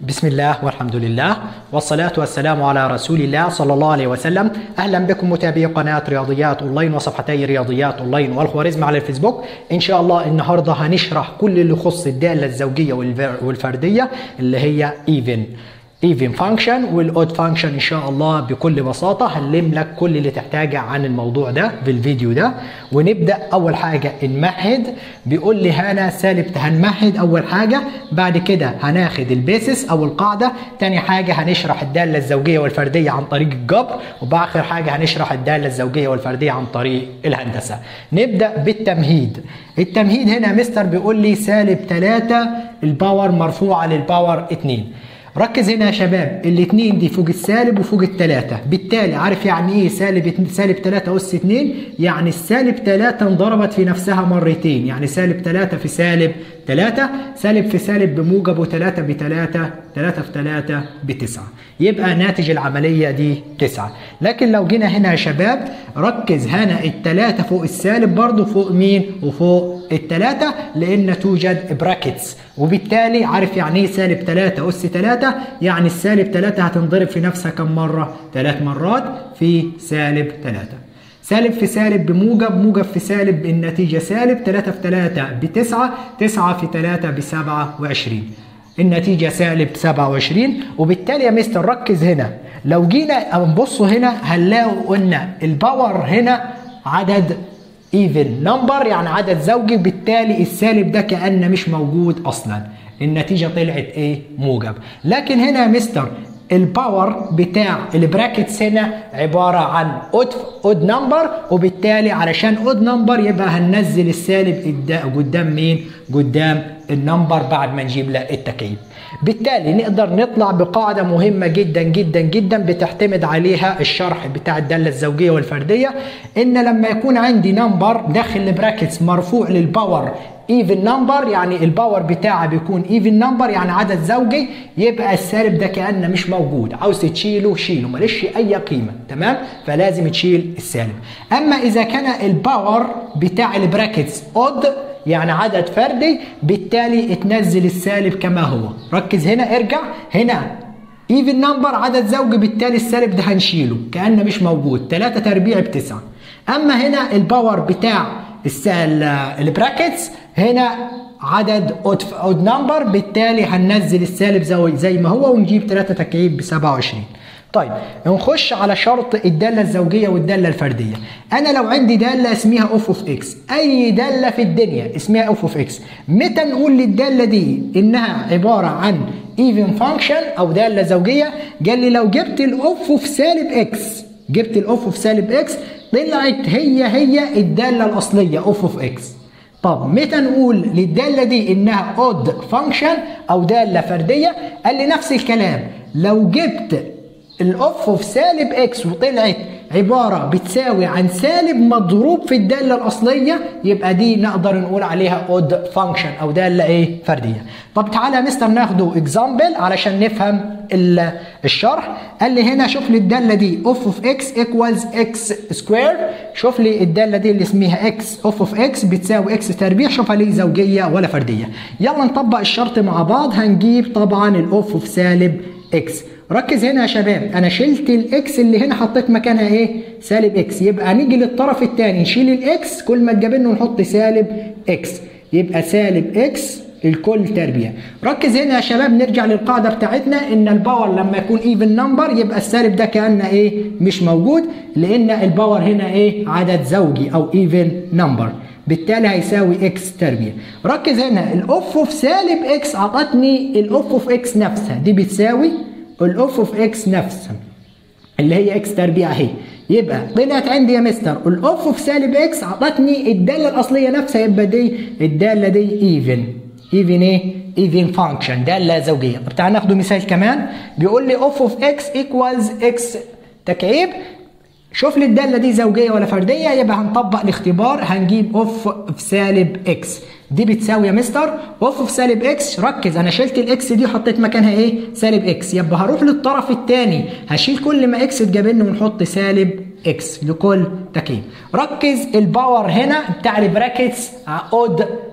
بسم الله والحمد لله والصلاة والسلام على رسول الله صلى الله عليه وسلم أهلا بكم متابعي قناة رياضيات أونلاين وصفحتي رياضيات أونلاين والخوارزم على الفيسبوك إن شاء الله النهاردة هنشرح كل اللي يخص الدالة الزوجية والف- والفردية اللي هي even even function والاود function ان شاء الله بكل بساطه هنلم لك كل اللي تحتاجه عن الموضوع ده في الفيديو ده ونبدا اول حاجه نمهد بيقول لي هنا سالب هنمهد اول حاجه بعد كده هناخد البيسس او القاعده تاني حاجه هنشرح الداله الزوجيه والفرديه عن طريق الجبر وباخر حاجه هنشرح الداله الزوجيه والفرديه عن طريق الهندسه نبدا بالتمهيد التمهيد هنا مستر بيقول لي سالب 3 الباور مرفوعه للباور 2 ركز هنا يا شباب الاثنين دي فوق السالب وفوق الثلاثة بالتالي عارف يعني ايه سالب اتن- سالب 3 اس 2 يعني السالب 3 انضربت في نفسها مرتين يعني سالب 3 في سالب 3 سالب في سالب بموجب و3 ب 3 3 في 3 ب 9 يبقى ناتج العملية دي 9 لكن لو جينا هنا يا شباب ركز هنا الثلاثة فوق السالب برضو فوق مين وفوق الثلاثة لأن توجد براكتس وبالتالي عارف يعني ايه سالب 3 أس 3 يعني السالب 3 هتنضرب في نفسها كم مرة؟ ثلاث مرات في سالب 3 سالب في سالب بموجب موجب في سالب النتيجة سالب 3 في 3 ب 9 9 في 3 ب 27 النتيجة سالب 27 وبالتالي يا مستر ركز هنا لو جينا نبصوا هنا هنلاقوا ان الباور هنا عدد ايفن نمبر يعني عدد زوجي بالتالي السالب ده كأنه مش موجود اصلا النتيجة طلعت ايه موجب لكن هنا يا مستر الباور بتاع البراكتس هنا عبارة عن اود اود نمبر وبالتالي علشان اود نمبر يبقى هننزل السالب قدا- قدام مين قدام النمبر بعد ما نجيب له التكعيب بالتالي نقدر نطلع بقاعدة مهمة جدا جدا جدا بتعتمد عليها الشرح بتاع الدالة الزوجية والفردية ان لما يكون عندي نمبر داخل البراكتس مرفوع للباور ايفن نمبر يعني الباور بتاعه بيكون ايفن نمبر يعني عدد زوجي يبقى السالب ده كانه مش موجود عاوز تشيله شيله ماليش اي قيمه تمام فلازم تشيل السالب اما اذا كان الباور بتاع البراكتس اود يعني عدد فردي بالتالي تنزل السالب كما هو ركز هنا ارجع هنا ايفن نمبر عدد زوجي بالتالي السالب ده هنشيله كانه مش موجود 3 تربيع بتسعة اما هنا الباور بتاع السال البراكتس هنا عدد اود اود نمبر بالتالي هننزل السالب زي زي ما هو ونجيب 3 تكعيب ب 27 طيب نخش على شرط الداله الزوجيه والداله الفرديه انا لو عندي داله اسمها اوف اوف اكس اي داله في الدنيا اسمها اوف اوف اكس متى نقول للداله دي انها عباره عن ايفن فانكشن او داله زوجيه قال لي لو جبت الاوف اوف سالب اكس جبت الاوف اوف سالب اكس طلعت هي هي الداله الاصليه اوف اوف اكس طب متى نقول للداله دي انها اود فانكشن او داله فرديه قال لي نفس الكلام لو جبت الاوف اوف سالب اكس وطلعت عباره بتساوي عن سالب مضروب في الداله الاصليه يبقى دي نقدر نقول عليها اود فانكشن او داله ايه فرديه طب تعالى يا مستر ناخده اكزامبل علشان نفهم ال- الشرح قال لي هنا شوف لي الداله دي اوف اوف اكس ايكوالز اكس سكوير شوف لي الداله دي اللي اسمها اكس اوف اوف اكس بتساوي اكس تربيع شوفها لي زوجيه ولا فرديه يلا نطبق الشرط مع بعض هنجيب طبعا الاوف اوف سالب اكس ركز هنا يا شباب انا شلت الاكس اللي هنا حطيت مكانها ايه سالب اكس يبقى نيجي للطرف الثاني نشيل الاكس كل ما تجابلنا نحط سالب اكس يبقى سالب اكس الكل تربيع ركز هنا يا شباب نرجع للقاعده بتاعتنا ان الباور لما يكون ايفن نمبر يبقى السالب ده كانه ايه مش موجود لان الباور هنا ايه عدد زوجي او ايفن نمبر بالتالي هيساوي اكس تربيع ركز هنا الاوف اوف سالب اكس عطتني الاوف اوف اكس نفسها دي بتساوي الاوف اوف اكس نفسها اللي هي اكس تربيع اهي يبقى طلعت عندي يا مستر الاوف اوف سالب اكس عطتني الداله الاصليه نفسها يبقى دي الداله دي ايفن ايفن ايه ايفن فانكشن داله زوجيه طب تعال ناخد مثال كمان بيقول لي اوف اوف اكس ايكوالز اكس تكعيب شوف لي الداله دي زوجيه ولا فرديه يبقى هنطبق الاختبار هنجيب اوف في سالب اكس دي بتساوي يا مستر اوف في سالب اكس ركز انا شلت الاكس دي وحطيت مكانها ايه سالب اكس يبقى هروح للطرف الثاني هشيل كل ما اكس تجابلني ونحط سالب اكس لكل تكعيب ركز الباور هنا بتاع البراكتس اود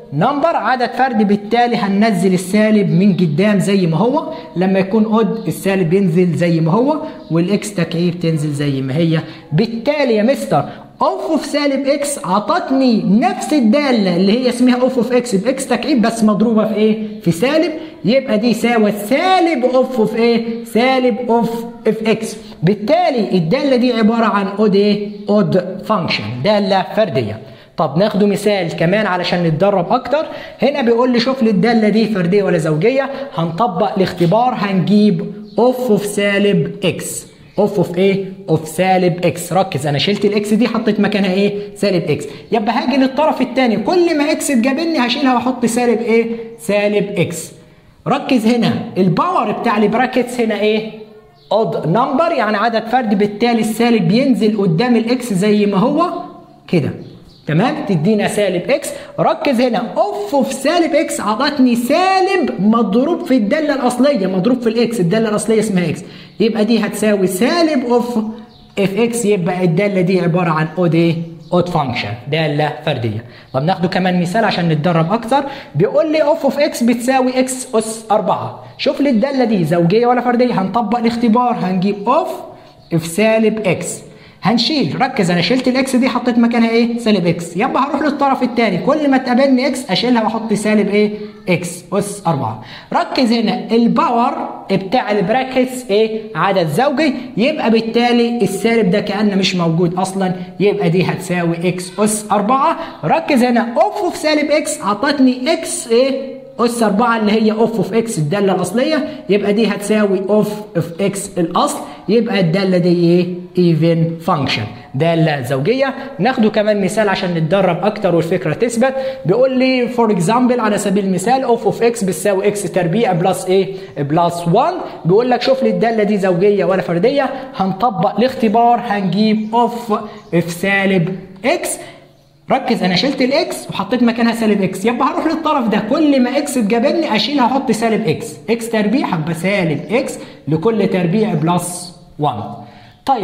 نمبر عدد فردي بالتالي هننزل السالب من قدام زي ما هو لما يكون اود السالب ينزل زي ما هو والاكس تكعيب تنزل زي ما هي بالتالي يا مستر اوف اوف سالب اكس عطتني نفس الداله اللي هي اسمها اوف اوف اكس باكس تكعيب بس مضروبه في ايه؟ في سالب يبقى دي يساوي سالب اوف اوف ايه؟ سالب اوف اف اكس بالتالي الداله دي عباره عن اود ايه؟ اود فانكشن داله فرديه طب ناخده مثال كمان علشان نتدرب اكتر هنا بيقول لي شوف لي الداله دي فرديه ولا زوجيه هنطبق الاختبار هنجيب اوف اوف سالب اكس اوف اوف ايه اوف سالب اكس ركز انا شلت الاكس دي حطيت مكانها ايه سالب اكس يبقى هاجي للطرف الثاني كل ما اكس تجابلني هشيلها واحط سالب ايه سالب اكس ركز هنا الباور بتاع البراكتس هنا ايه اود نمبر يعني عدد فردي بالتالي السالب بينزل قدام الاكس زي ما هو كده تمام تدينا سالب اكس ركز هنا اوف اوف سالب اكس عطتني سالب مضروب في الداله الاصليه مضروب في الاكس الداله الاصليه اسمها اكس يبقى دي هتساوي سالب اوف اف اكس يبقى الداله دي عباره عن اود ايه اود فانكشن داله فرديه طب ناخده كمان مثال عشان نتدرب اكتر بيقول لي اوف اوف اكس بتساوي اكس اس 4 شوف لي الداله دي زوجيه ولا فرديه هنطبق الاختبار هنجيب اوف اف سالب اكس هنشيل ركز انا شلت الاكس دي حطيت مكانها ايه سالب اكس يبقى هروح للطرف الثاني كل ما تقابلني اكس اشيلها واحط سالب ايه اكس اس 4 ركز هنا الباور بتاع البراكتس ايه عدد زوجي يبقى بالتالي السالب ده كانه مش موجود اصلا يبقى دي هتساوي اكس اس 4 ركز هنا اوف اوف سالب اكس عطتني اكس ايه اس 4 اللي هي اوف اوف اكس الداله الاصليه يبقى دي هتساوي اوف اوف اكس الاصل يبقى الداله دي ايه ايفن فانكشن داله زوجيه ناخده كمان مثال عشان نتدرب اكتر والفكره تثبت بيقول لي فور اكزامبل على سبيل المثال اوف اوف اكس بتساوي اكس تربيع بلس ايه بلس 1 بيقول لك شوف لي الداله دي زوجيه ولا فرديه هنطبق الاختبار هنجيب اوف اف سالب اكس ركز انا شلت الاكس وحطيت مكانها سالب اكس يبقى هروح للطرف ده كل ما اكس تجابلني اشيلها احط سالب اكس اكس تربيع هبقى سالب اكس لكل تربيع بلس 1 طيب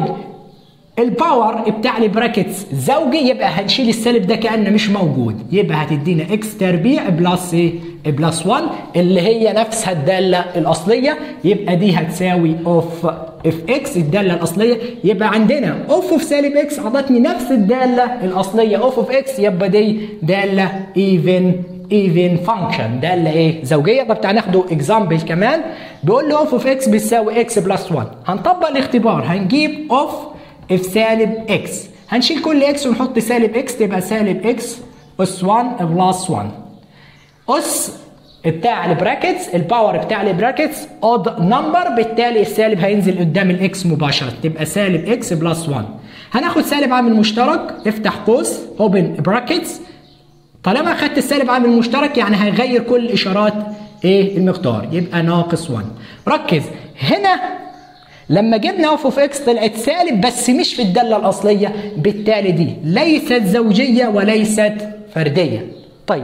الباور بتاع البراكتس زوجي يبقى هنشيل السالب ده كانه مش موجود يبقى هتدينا اكس تربيع بلس ايه بلس 1 اللي هي نفسها الداله الاصليه يبقى دي هتساوي اوف اف اكس الداله الاصليه يبقى عندنا اوف اوف سالب اكس عطتني نفس الداله الاصليه اوف اوف اكس يبقى دي داله ايفن ايفن فانكشن داله ايه زوجيه طب تعالى ناخده اكزامبل كمان بيقول لي اوف اوف اكس بتساوي اكس بلس 1 هنطبق الاختبار هنجيب اوف اف سالب اكس هنشيل كل اكس ونحط سالب اكس تبقى سالب اكس اس 1 بلس 1 اس بتاع البراكتس الباور بتاع البراكتس اود نمبر بالتالي السالب هينزل قدام الاكس مباشره تبقى سالب اكس بلس 1 هناخد سالب عامل مشترك افتح قوس اوبن براكتس طالما خدت السالب عامل مشترك يعني هيغير كل اشارات ايه المقدار يبقى ناقص 1 ركز هنا لما جبنا اوف اوف اكس طلعت سالب بس مش في الداله الاصليه بالتالي دي ليست زوجيه وليست فرديه طيب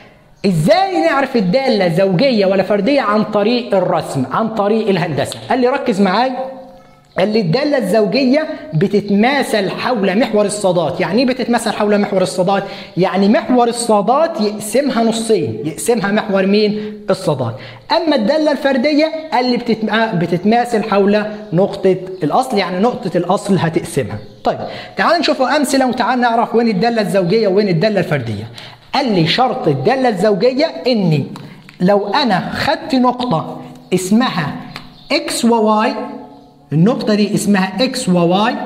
ازاي نعرف الداله زوجيه ولا فرديه عن طريق الرسم عن طريق الهندسه قال لي ركز معايا قال لي الداله الزوجيه بتتماثل حول محور الصادات يعني ايه بتتماثل حول محور الصادات يعني محور الصادات يقسمها نصين يقسمها محور مين الصادات اما الداله الفرديه قال لي بتتماثل حول نقطه الاصل يعني نقطه الاصل هتقسمها طيب تعال نشوف امثله وتعال نعرف وين الداله الزوجيه وين الداله الفرديه قال لي شرط الداله الزوجيه اني لو انا خدت نقطه اسمها اكس وواي النقطة دي اسمها اكس وواي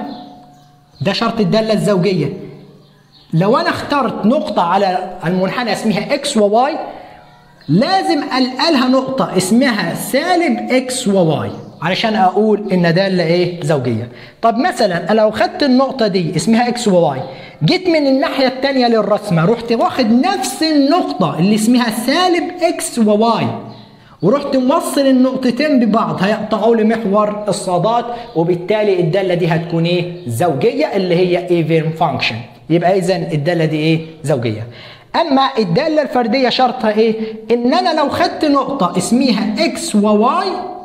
ده شرط الدالة الزوجية لو انا اخترت نقطة على المنحنى اسمها اكس وواي لازم القالها نقطة اسمها سالب اكس وواي علشان اقول ان دالة ايه زوجية طب مثلا لو خدت النقطة دي اسمها اكس وواي جيت من الناحية التانية للرسمة رحت واخد نفس النقطة اللي اسمها سالب اكس وواي ورحت موصل النقطتين ببعض هيقطعوا لي محور الصادات وبالتالي الداله دي هتكون ايه زوجيه اللي هي ايفن فانكشن يبقى اذا الداله دي ايه زوجيه اما الداله الفرديه شرطها ايه ان انا لو خدت نقطه اسميها اكس وواي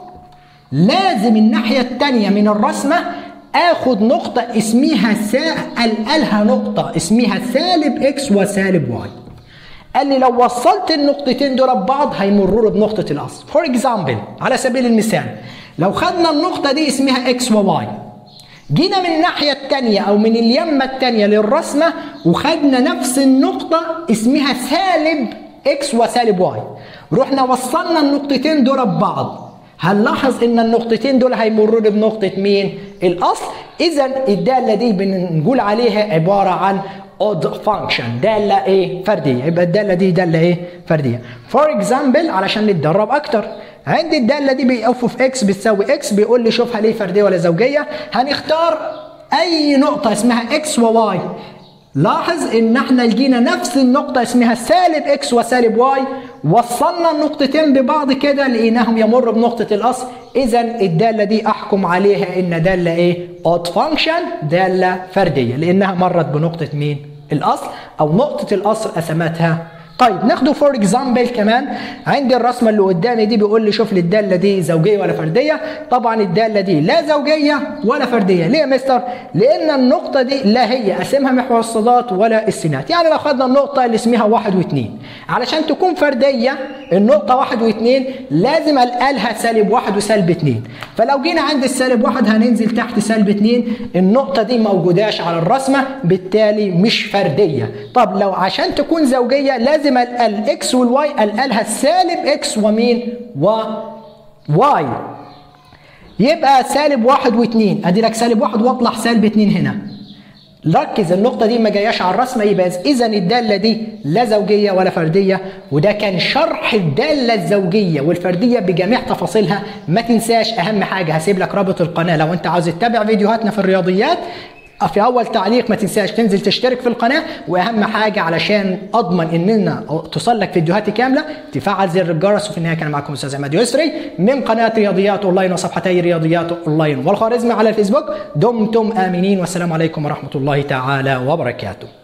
لازم الناحيه الثانيه من الرسمه اخد نقطه اسميها سا الالها نقطه اسميها سالب اكس وسالب واي قال لي لو وصلت النقطتين دول ببعض هيمروا له بنقطه الاصل فور اكزامبل على سبيل المثال لو خدنا النقطه دي اسمها اكس وواي جينا من الناحية التانية أو من اليمة التانية للرسمة وخدنا نفس النقطة اسمها سالب إكس وسالب واي رحنا وصلنا النقطتين دول ببعض هنلاحظ ان النقطتين دول هيمروا لي بنقطة مين؟ الأصل إذا الدالة دي بنقول عليها عبارة عن odd function دالة ايه؟ فردية يبقى الدالة دي دالة ايه؟ فردية فور اكزامبل علشان نتدرب أكتر عندي الداله دي بي اف اوف اكس بتساوي اكس بيقول لي شوفها ليه فرديه ولا زوجيه هنختار اي نقطه اسمها اكس وواي لاحظ ان احنا لقينا نفس النقطه اسمها سالب اكس وسالب واي وصلنا النقطتين ببعض كده لقيناهم يمر بنقطه الاصل اذا الداله دي احكم عليها ان داله ايه odd function داله فرديه لانها مرت بنقطه مين الاصل او نقطه الاصل قسمتها طيب ناخده فور اكزامبل كمان عندي الرسمه اللي قدامي دي بيقول لي شوف لي الداله دي زوجيه ولا فرديه طبعا الداله دي لا زوجيه ولا فرديه ليه يا مستر لان النقطه دي لا هي قاسمها محور الصادات ولا السينات يعني لو خدنا النقطه اللي اسمها واحد واثنين علشان تكون فرديه النقطه واحد واثنين لازم القالها سالب واحد وسالب اثنين فلو جينا عند السالب واحد هننزل تحت سالب اثنين النقطه دي موجوداش على الرسمه بالتالي مش فرديه طب لو عشان تكون زوجيه لازم لازم الاكس والواي القالها سالب اكس ومين و واي يبقى سالب واحد واثنين ادي لك سالب واحد واطلع سالب اثنين هنا ركز النقطة دي ما جاياش على الرسمة يبقى إذا الدالة دي لا زوجية ولا فردية وده كان شرح الدالة الزوجية والفردية بجميع تفاصيلها ما تنساش أهم حاجة هسيب لك رابط القناة لو أنت عاوز تتابع فيديوهاتنا في الرياضيات في اول تعليق ما تنساش تنزل تشترك في القناه واهم حاجه علشان اضمن اننا توصل لك فيديوهاتي كامله تفعل زر الجرس وفي النهايه كان معكم استاذ عماد يسري من قناه رياضيات اونلاين وصفحتي رياضيات اونلاين والخوارزمي على الفيسبوك دمتم امنين والسلام عليكم ورحمه الله تعالى وبركاته